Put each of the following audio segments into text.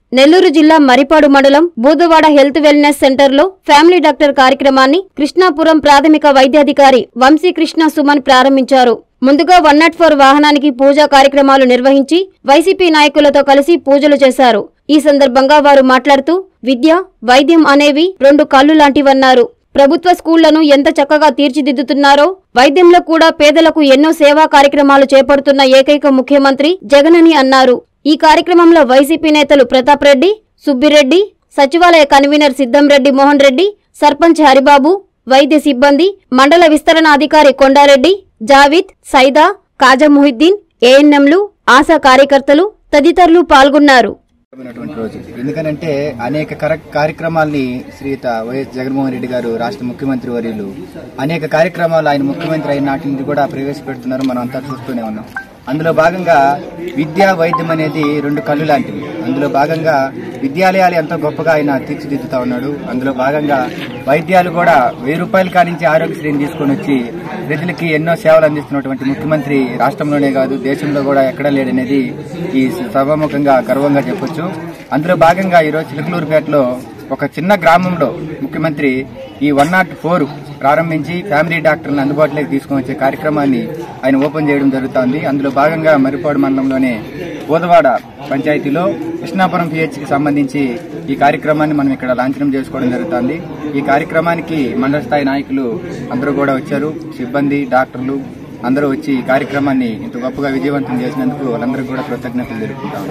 నెల్లూరు జిల్లా మరిపాడు మండలం Budavada health wellness సెంటర్లో ఫ్యామిలీ డాక్టర్ కార్యక్రమాన్ని కృష్ణాపురం ప్రాథమిక వైద్యాధికారి వంశీకృష్ణ సుమన్ ప్రారంభించారు ముందుగా వన్ నాట్ ఫోర్ వాహనానికి పూజా కార్యక్రమాలు నిర్వహించి వైసీపీ నాయకులతో కలిసి పూజలు చేశారు ఈ సందర్భంగా వారు మాట్లాడుతూ విద్య వైద్యం అనేవి రెండు కళ్ళు లాంటివన్నారు ప్రభుత్వ స్కూళ్లను ఎంత చక్కగా తీర్చిదిద్దుతున్నారో వైద్యంలో కూడా పేదలకు ఎన్నో సేవా కార్యక్రమాలు చేపడుతున్న ఏకైక ముఖ్యమంత్రి జగనని అన్నారు ఈ కార్యక్రమంలో వైసీపీ నేతలు ప్రతాప్ రెడ్డి సుబ్బిరెడ్డి సచివాలయ కన్వీనర్ సిద్ధంరెడ్డి మోహన్ రెడ్డి సర్పంచ్ హరిబాబు వైద్య సిబ్బంది మండల విస్తరణ అధికారి కొండారెడ్డి జావీద్ సైదా కాజా మొహిద్దీన్ ఏఎన్ఎంలు ఆశా కార్యకర్తలు తదితరులు పాల్గొన్నారు ఉన్నటువంటి రోజు ఎందుకనంటే అనేక కర- కార్యక్రమాల్ని శ్రీయుత వైఎస్ జగన్మోహన్ రెడ్డి గారు రాష్ట్ర ముఖ్యమంత్రి వర్యులు అనేక కార్యక్రమాలు ఆయన ముఖ్యమంత్రి అయిన నాటి నుండి కూడా ప్రవేశపెడుతున్నారు మనం అంతా చూస్తూనే ఉన్నాం అందులో భాగంగా విద్యా వైద్యం అనేది రెండు కళ్ళు లాంటివి అందులో భాగంగా విద్యాలయాలు ఎంతో గొప్పగా ఆయన తీర్చిదిద్దుతా ఉన్నాడు అందులో భాగంగా వైద్యాలు కూడా వెయ్యి రూపాయల కానించి ఆరోగ్యశ్రీని తీసుకొని వచ్చి ప్రజలకి ఎన్నో సేవలు అందిస్తున్నటువంటి ముఖ్యమంత్రి రాష్ట్రంలోనే కాదు దేశంలో కూడా ఎక్కడా లేడనేది ఈ సభాముఖంగా గర్వంగా చెప్పొచ్చు అందులో భాగంగా ఈరోజు చిలుకలూరుపేటలో ఒక చిన్న గ్రామంలో ముఖ్యమంత్రి ఈ వన్ నాట్ ఫోర్ ప్రారంభించి ఫ్యామిలీ డాక్టర్లను అందుబాటులోకి తీసుకొని వచ్చే కార్యక్రమాన్ని ఆయన ఓపెన్ చేయడం జరుగుతోంది అందులో భాగంగా మరిపాడు మండలంలోనే బోదవాడ పంచాయతీలో కృష్ణాపురం పిహెచ్కి సంబంధించి ఈ కార్యక్రమాన్ని మనం ఇక్కడ లాంఛనం చేసుకోవడం జరుగుతోంది ఈ కార్యక్రమానికి మండల స్థాయి నాయకులు అందరూ కూడా వచ్చారు సిబ్బంది డాక్టర్లు అందరూ వచ్చి ఈ కార్యక్రమాన్ని ఇంత గొప్పగా విజయవంతం చేసినందుకు వాళ్ళందరికీ కూడా కృతజ్ఞతలు తెలుపుకుంటాం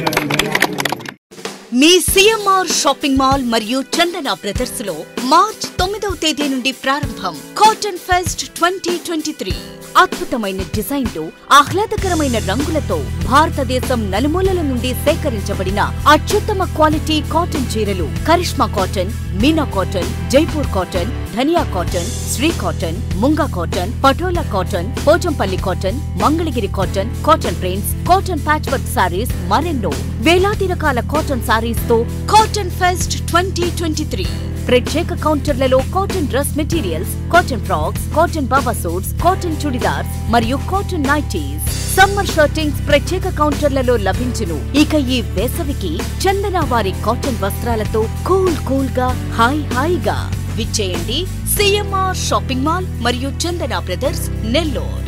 మీ సిఎంఆర్ షాపింగ్ మాల్ మరియు చందన బ్రదర్స్ లో మార్చ్ తొమ్మిదవ తేదీ నుండి ప్రారంభం cotton fest twenty twenty three అద్భుతమైన డిజైన్లు ఆహ్లాదకరమైన రంగులతో భారతదేశం నలుమూలల నుండి సేకరించబడిన అత్యుత్తమ క్వాలిటీ కాటన్ చీరలు Karishma cotton Meena cotton Jaipur cotton Dhaniya cotton Shri cotton Munga cotton Patola cotton Pochampalli cotton Mangalagiri cotton cotton prints cotton patch work saris మరెన్నో వేలాది రకాల కాటన్ సారీస్ తో cotton fest twenty twenty three ప్రత్యేక కౌంటర్లలో cotton dress materials cotton frocks cotton బాబా సూట్స్ కాటన్ చుడిదార్స్ మరియు కాటన్ నైటీస్ సమ్మర్ షర్టింగ్స్ ప్రత్యేక కౌంటర్లలో లభించును ఇక ఈ వేసవికి చందన వారి కాటన్ వస్త్రాలతో కూల్ కూల్ గా హాయ్ హాయిగా విచ్చేయండి సిఎంఆర్ షాపింగ్ మాల్ మరియు చందన బ్రదర్స్ నెల్లూరు